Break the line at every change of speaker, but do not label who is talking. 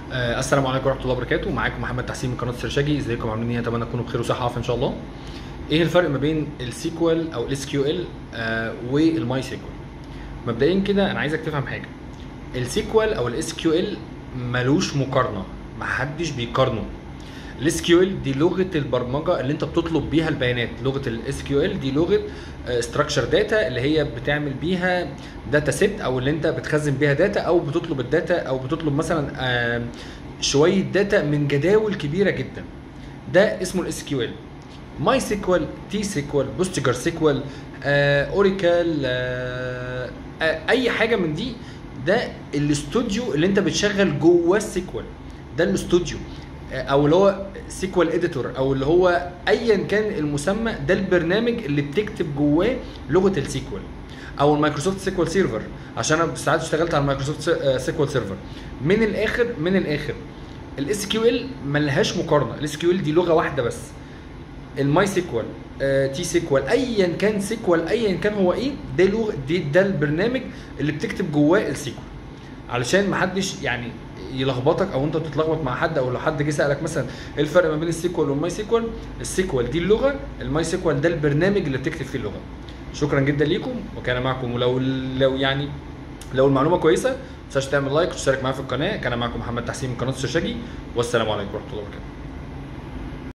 آه، السلام عليكم ورحمه الله وبركاته معاكم محمد تحسين من قناه سرشاجي ازيكم عاملين ايه اتمنى تكونوا بخير وصحه وعافيه ان شاء الله ايه الفرق ما بين السيكوال او الاس كيو ال والماي سيكوال مبدئيا كده انا عايزك تفهم حاجه السيكوال او الاس كيو ال ملوش مقارنه محدش بيقارنه الاس كيو ال دي لغه البرمجه اللي انت بتطلب بيها البيانات لغه الاس كيو ال دي لغه ستراكشر داتا اللي هي بتعمل بيها داتا سيت او اللي انت بتخزن بيها داتا او بتطلب الداتا او بتطلب مثلا آه، شويه داتا من جداول كبيره جدا ده اسمه الاس كيو ال ماي سيكوال تي سيكوال بوستجر سيكوال اوريكل اي حاجه من دي ده الاستوديو اللي انت بتشغل جواه السيكوال ده الاستوديو آه، او اللي هو سيكوال اديتور او اللي هو ايا كان المسمى ده البرنامج اللي بتكتب جواه لغه السيكوال او المايكروسوفت سيكوال سيرفر عشان انا ساعات اشتغلت على المايكروسوفت سيكوال سيرفر من الاخر من الاخر الاس كيو ال ملهاش مقارنه الاس كيو ال دي لغه واحده بس الماي سيكوال تي سيكوال ايا كان سيكوال ايا كان هو ايه ده لغه دي ده البرنامج اللي بتكتب جواه السيكوال علشان ما حدش يعني يلخبطك او انت تتلخبط مع حد او لو حد جه سالك مثلا ايه الفرق ما بين السيكوال والماي سيكوال السيكوال دي اللغه الماي سيكوال ده البرنامج اللي بتكتب فيه اللغه شكرا جدا ليكم وكان معكم ولو لو يعني لو المعلومه كويسه ما تنساش تعمل لايك وتشترك معايا في القناه كان معكم محمد تحسين من قناه السرشاجي والسلام عليكم ورحمه الله وبركاته